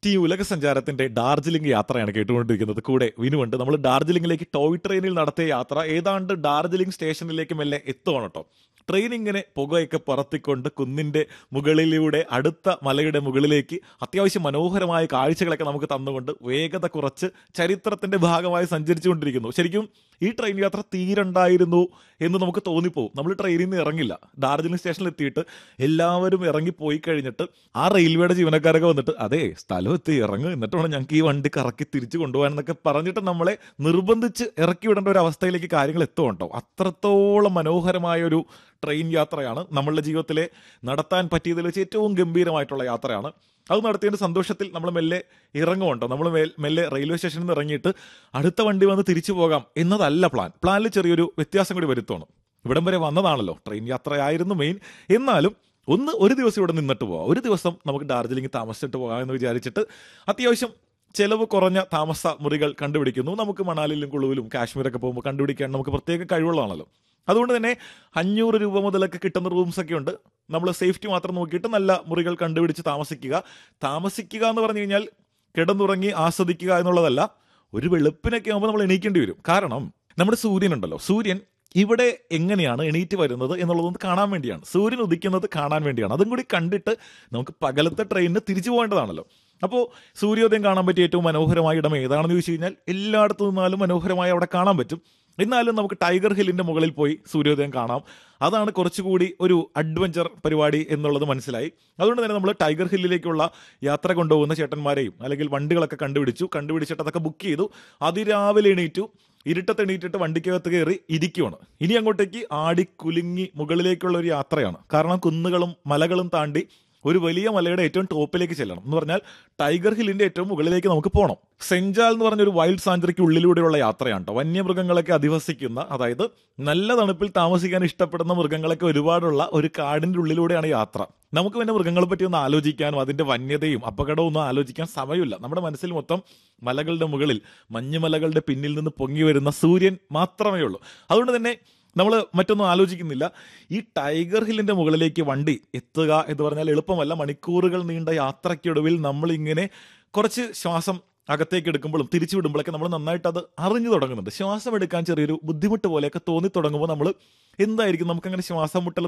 team ഉലക സഞ്ചാരത്തിന്റെ Darjeeling യാത്രയാണ് കേട്ടുകൊണ്ടിരിക്കുന്നത് കൂടെ വിനുണ്ട് നമ്മൾ ഡാർജിലിംഗിലേക്ക് ടോയ് ട്രെയിനിൽ നടത്തിയ യാത്ര ഏതാണ്ട് ഡാർജിലിംഗ് സ്റ്റേഷനിലേക്ക് മെല്ലെ എത്തുവാണ് കേട്ടോ ട്രെയിൻ ഇങ്ങനെ പുകയൊക്കെ പറത്തിക്കൊണ്ട് കുന്നിന്റെ മുകളിലൂടെ അടുത്ത മലയുടെ മുകളിലേക്ക് അത്യാവശ്യം മനോഹരമായ കാഴ്ചകളൊക്കെ നമുക്ക് തന്നുകൊണ്ട് വേഗത കുറച്ച് ചരിത്രത്തിന്റെ ഭാഗമായി സഞ്ചരിച്ചുകൊണ്ടിരിക്കുന്നു ശരിക്കും ഈ ട്രെയിൻ യാത്ര തീരണ്ടായിരുന്നു എന്ന് നമുക്ക് തോന്നിപ്പോവും നമ്മൾ ട്രെയിനിൽ നിന്ന് ഇറങ്ങില്ല ഡാർജിലിംഗ് സ്റ്റേഷനിൽ എത്തിയിട്ട് എല്ലാവരും ഇറങ്ങിപ്പോയി കഴിഞ്ഞിട്ട് ആ റെയിൽവേയുടെ ജീവനക്കാരൊക്കെ വന്നിട്ട് അതെ സ്ഥലം എത്തി ഇറങ്ങും എന്നിട്ട് വേണം ഞങ്ങൾക്ക് ഈ വണ്ടി കറക്കി തിരിച്ചു കൊണ്ടുപോകാൻ എന്നൊക്കെ പറഞ്ഞിട്ട് നമ്മളെ നിർബന്ധിച്ച് ഇറക്കി വിടേണ്ട ഒരു അവസ്ഥയിലേക്ക് കാര്യങ്ങൾ എത്തുമുണ്ടോ അത്രത്തോളം മനോഹരമായ ഒരു ട്രെയിൻ യാത്രയാണ് നമ്മളുടെ ജീവിതത്തിലെ നടത്താൻ പറ്റിയതിൽ വെച്ച് ഏറ്റവും ഗംഭീരമായിട്ടുള്ള യാത്രയാണ് അത് നടത്തിയതിന്റെ സന്തോഷത്തിൽ നമ്മൾ മെല്ലെ ഇറങ്ങുമുണ്ടോ നമ്മൾ മെല്ലെ റെയിൽവേ സ്റ്റേഷനിൽ നിന്ന് ഇറങ്ങിയിട്ട് അടുത്ത വണ്ടി വന്ന് തിരിച്ചു പോകാം എന്നതല്ല പ്ലാൻ പ്ലാനിൽ ചെറിയൊരു വ്യത്യാസം കൂടി വരുത്തുവാണ് ഇവിടം വരെ വന്നതാണല്ലോ ട്രെയിൻ യാത്രയായിരുന്നു മെയിൻ എന്നാലും ഒന്ന് ഒരു ദിവസം ഇവിടെ നിന്നിട്ട് പോവാം ഒരു ദിവസം നമുക്ക് ഡാർജിലിംഗ് താമസിച്ചിട്ട് പോകാം എന്ന് വിചാരിച്ചിട്ട് അത്യാവശ്യം ചെലവ് കുറഞ്ഞ താമസ മുറികൾ കണ്ടുപിടിക്കുന്നു നമുക്ക് മണാലിയിലും കുളുവിലും കാശ്മീരൊക്കെ പോകുമ്പോൾ കണ്ടുപിടിക്കാൻ നമുക്ക് പ്രത്യേക കഴിവുള്ളതാണല്ലോ അതുകൊണ്ട് തന്നെ അഞ്ഞൂറ് രൂപ മുതലൊക്കെ കിട്ടുന്ന റൂംസ് ഒക്കെ ഉണ്ട് നമ്മൾ സേഫ്റ്റി മാത്രം നോക്കിയിട്ട് നല്ല മുറികൾ കണ്ടുപിടിച്ച് താമസിക്കുക താമസിക്കുക എന്ന് പറഞ്ഞു കഴിഞ്ഞാൽ കിടന്നുറങ്ങി ആസ്വദിക്കുക എന്നുള്ളതല്ല ഒരു വെളുപ്പിനൊക്കെ ആകുമ്പോൾ നമ്മൾ എണീക്കേണ്ടി വരും കാരണം നമ്മുടെ സൂര്യൻ ഉണ്ടല്ലോ സൂര്യൻ ഇവിടെ എങ്ങനെയാണ് എണീറ്റ് വരുന്നത് എന്നുള്ളതൊന്ന് കാണാൻ വേണ്ടിയാണ് സൂര്യൻ ഉദിക്കുന്നത് കാണാൻ വേണ്ടിയാണ് അതും കൂടി കണ്ടിട്ട് നമുക്ക് പകലത്തെ ട്രെയിനിന് തിരിച്ചു പോകേണ്ടതാണല്ലോ അപ്പോൾ സൂര്യോദയം കാണാൻ പറ്റിയ ഏറ്റവും മനോഹരമായ ഇടം ഏതാണെന്ന് ചോദിച്ചു കഴിഞ്ഞാൽ എല്ലായിടത്തു നിന്നാലും മനോഹരമായി അവിടെ കാണാൻ പറ്റും എന്നാലും നമുക്ക് ടൈഗർ ഹില്ലിന്റെ മുകളിൽ പോയി സൂര്യോദയം കാണാം അതാണ് കുറച്ചുകൂടി ഒരു അഡ്വഞ്ചർ പരിപാടി എന്നുള്ളത് മനസ്സിലായി അതുകൊണ്ട് തന്നെ നമ്മൾ ടൈഗർ ഹില്ലിലേക്കുള്ള യാത്ര കൊണ്ടുപോകുന്ന ചേട്ടന്മാരെയും അല്ലെങ്കിൽ വണ്ടികളൊക്കെ കണ്ടുപിടിച്ചു കണ്ടുപിടിച്ചിട്ട് അതൊക്കെ ബുക്ക് ചെയ്തു അതിരാവിലെ എണീറ്റു ഇരുട്ടത്ത് എണീറ്റിട്ട് വണ്ടിക്കകത്ത് കയറി ഇരിക്കുവാണ് ഇനി അങ്ങോട്ടേക്ക് ആടി കുലുങ്ങി മുകളിലേക്കുള്ള ഒരു യാത്രയാണ് കാരണം കുന്നുകളും മലകളും താണ്ടി ഒരു വലിയ മലയുടെ ഏറ്റവും ടോപ്പിലേക്ക് ചെല്ലണം എന്ന് പറഞ്ഞാൽ ടൈഗർ ഹില്ലിന്റെ ഏറ്റവും മുകളിലേക്ക് നമുക്ക് പോകണം സെഞ്ചാൽ എന്ന് പറഞ്ഞ ഒരു വൈൽഡ് സാഞ്ചറിക്ക് ഉള്ളിലൂടെയുള്ള യാത്രയാണ് കേട്ടോ വന്യമൃഗങ്ങളൊക്കെ അധിവസിക്കുന്ന അതായത് നല്ല തണുപ്പിൽ താമസിക്കാൻ ഇഷ്ടപ്പെടുന്ന മൃഗങ്ങളൊക്കെ ഒരുപാടുള്ള ഒരു കാടിന്റെ ഉള്ളിലൂടെയാണ് യാത്ര നമുക്ക് പിന്നെ മൃഗങ്ങളെ പറ്റി ഒന്ന് ആലോചിക്കാനും അതിന്റെ വന്യതയും അപകടവും ഒന്നും ആലോചിക്കാൻ സമയമില്ല നമ്മുടെ മനസ്സിൽ മൊത്തം മലകളുടെ മുകളിൽ മഞ്ഞുമലകളുടെ പിന്നിൽ നിന്ന് പൊങ്ങി വരുന്ന സൂര്യൻ മാത്രമേ ഉള്ളൂ അതുകൊണ്ട് തന്നെ നമ്മൾ മറ്റൊന്നും ആലോചിക്കുന്നില്ല ഈ ടൈഗർ ഹില്ലിന്റെ മുകളിലേക്ക് വണ്ടി എത്തുക എന്ന് പറഞ്ഞാൽ എളുപ്പമല്ല മണിക്കൂറുകൾ നീണ്ട യാത്രയ്ക്കൊടുവിൽ നമ്മൾ ഇങ്ങനെ കുറച്ച് ശ്വാസം അകത്തേക്ക് എടുക്കുമ്പോഴും തിരിച്ചു വിടുമ്പോഴൊക്കെ നമ്മൾ നന്നായിട്ട് അത് അറിഞ്ഞു തുടങ്ങുന്നുണ്ട് ശ്വാസം എടുക്കാൻ ചെറിയൊരു ബുദ്ധിമുട്ട് പോലെയൊക്കെ തോന്നി തുടങ്ങുമ്പോൾ നമ്മൾ എന്തായിരിക്കും നമുക്കങ്ങനെ ശ്വാസം മുട്ടൽ